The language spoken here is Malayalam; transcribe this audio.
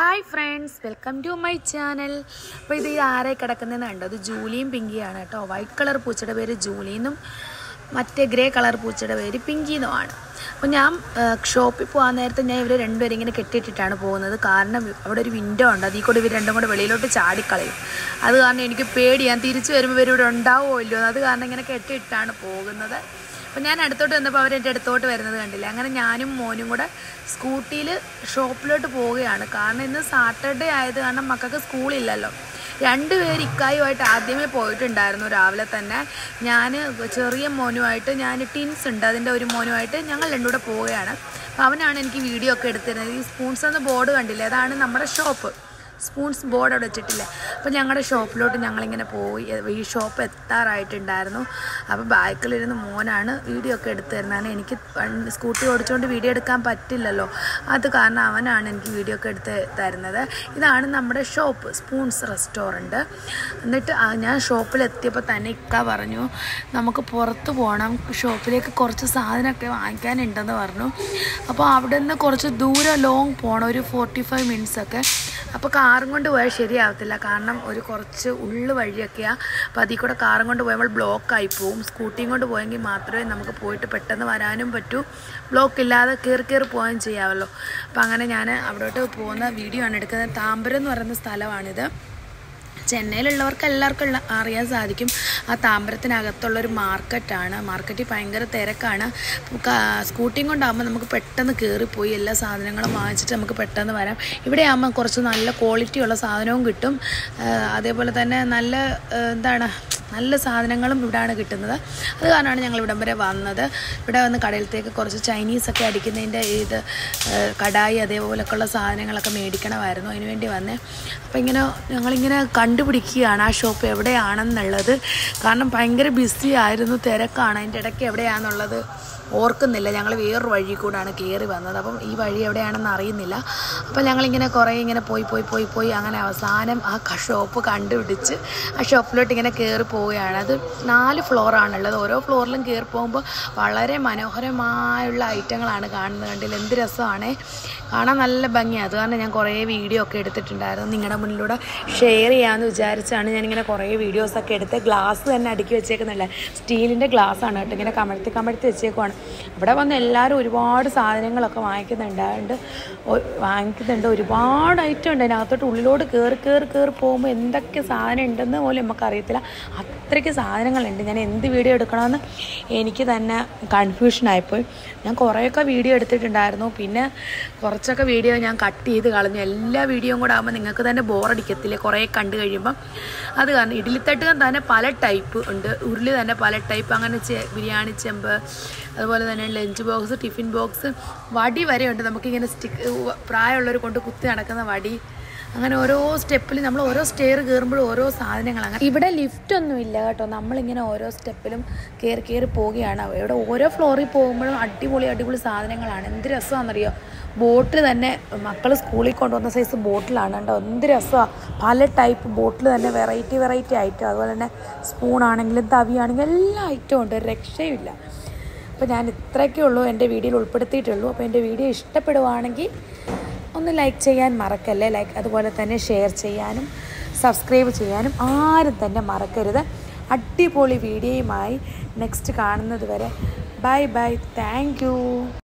hi friends welcome to my channel അപ്പോൾ ഇത് ആരെ കിടക്കുന്നതെന്ന് കണ്ടോ അത് ജൂലിയും പിങ്കിയാണ് കേട്ടോ വൈറ്റ് കളർ പൂച്ചയുടെ പേര് ജൂലി എന്നും മറ്റേ ഗ്രേ കളർ പൂച്ചയുടെ പേര് പിങ്കി എന്നുമാണ് അപ്പോൾ ഞാൻ ഷോപ്പിൽ പോകാൻ നേരത്തെ ഞാൻ ഇവർ രണ്ടുപേരും ഇങ്ങനെ കെട്ടിയിട്ടിട്ടാണ് പോകുന്നത് കാരണം അവിടെ ഒരു വിൻഡോ ഉണ്ട് അതിൽ കൂടെ ഇവർ രണ്ടും കൂടെ വെളിയിലോട്ട് ചാടിക്കളയും അത് കാരണം എനിക്ക് പേടി ഞാൻ തിരിച്ചു വരുമ്പോൾ ഇവർ ഇവിടെ ഉണ്ടാവുമോ ഇല്ലയോ അത് കാരണം ഇങ്ങനെ കെട്ടിയിട്ടാണ് പോകുന്നത് അപ്പോൾ ഞാൻ അടുത്തോട്ട് വന്നപ്പോൾ അവർ എൻ്റെ അടുത്തോട്ട് വരുന്നത് കണ്ടില്ല അങ്ങനെ ഞാനും മോനും കൂടെ സ്കൂട്ടിയിൽ ഷോപ്പിലോട്ട് പോവുകയാണ് കാരണം ഇന്ന് സാറ്റർഡേ ആയത് കാരണം മക്കൾക്ക് സ്കൂളില്ലല്ലോ രണ്ടുപേർ ഇക്കായുമായിട്ട് ആദ്യമേ പോയിട്ടുണ്ടായിരുന്നു രാവിലെ തന്നെ ഞാൻ ചെറിയ മോനുമായിട്ട് ഞാൻ ടിൻസ് ഉണ്ട് അതിൻ്റെ ഒരു മോനുമായിട്ട് ഞങ്ങൾ രണ്ടും കൂടെ പോവുകയാണ് അപ്പോൾ അവനാണ് എനിക്ക് വീഡിയോ ഒക്കെ എടുത്തിരുന്നത് ഈ സ്പൂൺസ് എന്ന ബോർഡ് കണ്ടില്ലേ അതാണ് നമ്മുടെ ഷോപ്പ് സ്പൂൺസ് ബോർഡ് അവിടെ വെച്ചിട്ടില്ല അപ്പോൾ ഞങ്ങളുടെ ഷോപ്പിലോട്ട് ഞങ്ങളിങ്ങനെ പോയി ഈ ഷോപ്പ് എത്താറായിട്ടുണ്ടായിരുന്നു അപ്പോൾ ബാക്കിലിരുന്ന് മോനാണ് വീഡിയോ ഒക്കെ എടുത്തു തരുന്നതാണ് എനിക്ക് വണ്ടി- സ്കൂട്ടി ഓടിച്ചുകൊണ്ട് വീഡിയോ എടുക്കാൻ പറ്റില്ലല്ലോ അത് കാരണം അവനാണ് എനിക്ക് വീഡിയോ ഒക്കെ എടുത്ത് തരുന്നത് ഇതാണ് നമ്മുടെ ഷോപ്പ് സ്പൂൺസ് റെസ്റ്റോറൻറ്റ് എന്നിട്ട് ആ ഞാൻ ഷോപ്പിൽ എത്തിയപ്പോൾ തന്നെ ഇക്ക പറഞ്ഞു നമുക്ക് പുറത്ത് പോകണം ഷോപ്പിലേക്ക് കുറച്ച് സാധനമൊക്കെ വാങ്ങിക്കാനുണ്ടെന്ന് പറഞ്ഞു അപ്പോൾ അവിടെ നിന്ന് കുറച്ച് ദൂരം ലോങ് പോകണം ഒരു ഫോർട്ടി ഫൈവ് മിനിറ്റ്സ് ഒക്കെ അപ്പോൾ കാറും കൊണ്ട് പോയാൽ ശരിയാവത്തില്ല കാരണം ഒരു കുറച്ച് ഉള്ളു വഴിയൊക്കെയാണ് അപ്പോൾ അതിൽ കൂടെ കാറും കൊണ്ട് പോയാൽ നമ്മൾ ബ്ലോക്കായി പോവും സ്കൂട്ടിയും കൊണ്ട് പോയെങ്കിൽ മാത്രമേ നമുക്ക് പോയിട്ട് പെട്ടെന്ന് വരാനും പറ്റൂ ബ്ലോക്ക് ഇല്ലാതെ കയറി കയറി പോവുകയും ചെയ്യാമല്ലോ അപ്പോൾ അങ്ങനെ ഞാൻ അവിടോട്ട് പോകുന്ന വീഡിയോ ആണ് എടുക്കുന്നത് താമ്പരം എന്ന് പറയുന്ന സ്ഥലമാണിത് ചെന്നൈയിലുള്ളവർക്ക് എല്ലാവർക്കും ഉള്ള അറിയാൻ സാധിക്കും ആ താമ്പരത്തിനകത്തുള്ള ഒരു മാർക്കറ്റാണ് മാർക്കറ്റിൽ ഭയങ്കര തിരക്കാണ് ക- സ്കൂട്ടിയും കൊണ്ടാകുമ്പോൾ നമുക്ക് പെട്ടെന്ന് കയറിപ്പോയി എല്ലാ സാധനങ്ങളും വാങ്ങിച്ചിട്ട് നമുക്ക് പെട്ടെന്ന് വരാം ഇവിടെ ആകുമ്പോൾ കുറച്ച് നല്ല ക്വാളിറ്റിയുള്ള സാധനവും കിട്ടും ആ, അതേപോലെ തന്നെ നല്ല ആ, എന്താണ് നല്ല സാധനങ്ങളും ഇവിടെയാണ് കിട്ടുന്നത് അത് കാരണമാണ് ഞങ്ങൾ ഇവിടം വരെ വന്നത് ഇവിടെ വന്ന് കടയിലത്തേക്ക് കുറച്ച് ചൈനീസൊക്കെ അടിക്കുന്നതിൻ്റെ ഇത് ഏഹ്, കടായി അതേപോലൊക്കെയുള്ള സാധനങ്ങളൊക്കെ മേടിക്കണമായിരുന്നു അതിന് വേണ്ടി വന്നേ അപ്പോൾ ഇങ്ങനെ ഞങ്ങളിങ്ങനെ കണ്ടുപിടിക്കുകയാണ് ആ ഷോപ്പ് എവിടെയാണെന്നുള്ളത് കാരണം ഭയങ്കര ബിസി ആയിരുന്നു തിരക്കാണ് അതിൻ്റെ ഇടയ്ക്ക് എവിടെയാണെന്നുള്ളത് ഓർക്കുന്നില്ല ഞങ്ങൾ വേറൊരു വഴി കൂടാണ് കയറി വന്നത് അപ്പം ഈ വഴി എവിടെയാണെന്ന് അറിയുന്നില്ല അപ്പം ഞങ്ങളിങ്ങനെ കുറേ ഇങ്ങനെ പോയി പോയി പോയി പോയി അങ്ങനെ അവസാനം ആ ക- ഷോപ്പ് കണ്ടുപിടിച്ച് ആ ഷോപ്പിലോട്ട് ഇങ്ങനെ കയറി പോവുകയാണ് അത് നാല് ഫ്ലോറാണുള്ളത് ഓരോ ഫ്ലോറിലും കയറി പോകുമ്പോൾ വളരെ മനോഹരമായുള്ള ഐറ്റങ്ങളാണ് കാണുന്നത് കണ്ടില്ല എന്ത് രസമാണേ കാണാൻ നല്ല ഭംഗിയാണ് അത് കാരണം ഞാൻ കുറേ വീഡിയോ ഒക്കെ എടുത്തിട്ടുണ്ടായിരുന്നു നിങ്ങളുടെ മുന്നിലൂടെ ഷെയർ ചെയ്യാമെന്ന് വിചാരിച്ചാണ് ഞാനിങ്ങനെ കുറേ വീഡിയോസൊക്കെ എടുത്ത് ഗ്ലാസ് തന്നെ അടുക്കി വെച്ചേക്കുന്നില്ല സ്റ്റീലിൻ്റെ ഗ്ലാസ് ആണ് കേട്ടോ ഇങ്ങനെ കമഴ്ത്തി കമഴ്ത്തി വെച്ചേക്കുവാണ് ഇവിടെ വന്ന് എല്ലാവരും ഒരുപാട് സാധനങ്ങളൊക്കെ വാങ്ങിക്കുന്നുണ്ട് അതുകൊണ്ട് ഒ- വാങ്ങിക്കുന്നുണ്ട് ഒരുപാട് ഐറ്റം ഉണ്ട് അതിനകത്തോട്ട് ഉള്ളിലോട്ട് കയറി കയറി കയറി പോകുമ്പോൾ എന്തൊക്കെ സാധനം ഉണ്ടെന്ന് പോലും നമുക്കറിയത്തില്ല അത്രയ്ക്ക് സാധനങ്ങളുണ്ട് ഞാൻ എന്ത് വീഡിയോ എടുക്കണമെന്ന് എനിക്ക് തന്നെ കൺഫ്യൂഷനായിപ്പോയി ഞാൻ കുറേയൊക്കെ വീഡിയോ എടുത്തിട്ടുണ്ടായിരുന്നു പിന്നെ കുറച്ചൊക്കെ വീഡിയോ ഞാൻ കട്ട് ചെയ്ത് കളഞ്ഞു എല്ലാ വീഡിയോയും കൂടെ ആകുമ്പോൾ നിങ്ങൾക്ക് തന്നെ ബോറടിക്കത്തില്ലേ കുറേ കണ്ടു കഴിയുമ്പം അത് കാരണം ഇഡ്ഡലിത്തട്ടുകൾ തന്നെ പല ടൈപ്പ് ഉണ്ട് ഉരുളി തന്നെ പല ടൈപ്പ് അങ്ങനെ ചെ- ബിരിയാണി ചെമ്പ് അതുപോലെ തന്നെ ലഞ്ച് ബോക്സ് ടിഫിൻ ബോക്സ് വടി വരെ ഉണ്ട് നമുക്കിങ്ങനെ സ്റ്റിക്ക് പ്രായമുള്ളവർ കൊണ്ട് കുത്തി നടക്കുന്ന വടി അങ്ങനെ ഓരോ സ്റ്റെപ്പിൽ നമ്മൾ ഓരോ സ്റ്റെയർ കയറുമ്പോഴും ഓരോ സാധനങ്ങൾ അങ്ങനെ ഇവിടെ ലിഫ്റ്റ് ഒന്നും ഇല്ല കേട്ടോ നമ്മളിങ്ങനെ ഓരോ സ്റ്റെപ്പിലും കയറി കയറി പോവുകയാണ് ഇവിടെ ഓരോ ഫ്ലോറിൽ പോകുമ്പോഴും അടിപൊളി അടിപൊളി സാധനങ്ങളാണ് എന്ത് രസമാണെന്നറിയോ ബോട്ടിൽ തന്നെ മക്കൾ സ്കൂളിൽ കൊണ്ടുവന്ന സൈസ് ബോട്ടിലാണ് കേട്ടോ എന്ത് രസമാണ് പല ടൈപ്പ് ബോട്ടിൽ തന്നെ വെറൈറ്റി വെറൈറ്റി ഐറ്റം അതുപോലെ തന്നെ സ്പൂൺ ആണെങ്കിലും തവി ആണെങ്കിലും എല്ലാ ഐറ്റവും ഉണ്ട് ഒരു രക്ഷയുമില്ല അപ്പോൾ ഞാൻ ഇത്രയൊക്കെ ഉള്ളൂ എൻ്റെ വീഡിയോയിൽ ഉൾപ്പെടുത്തിയിട്ടുള്ളൂ അപ്പോൾ എൻ്റെ വീഡിയോ ഇഷ്ടപ്പെടുവാണെങ്കിൽ ഒന്ന് ലൈക്ക് ചെയ്യാൻ മറക്കല്ലേ ലൈക്ക് അതുപോലെ തന്നെ ഷെയർ ചെയ്യാനും സബ്സ്ക്രൈബ് ചെയ്യാനും ആരും തന്നെ മറക്കരുത് അടിപൊളി വീഡിയോയുമായി നെക്സ്റ്റ് കാണുന്നത് വരെ ബൈ ബൈ താങ്ക്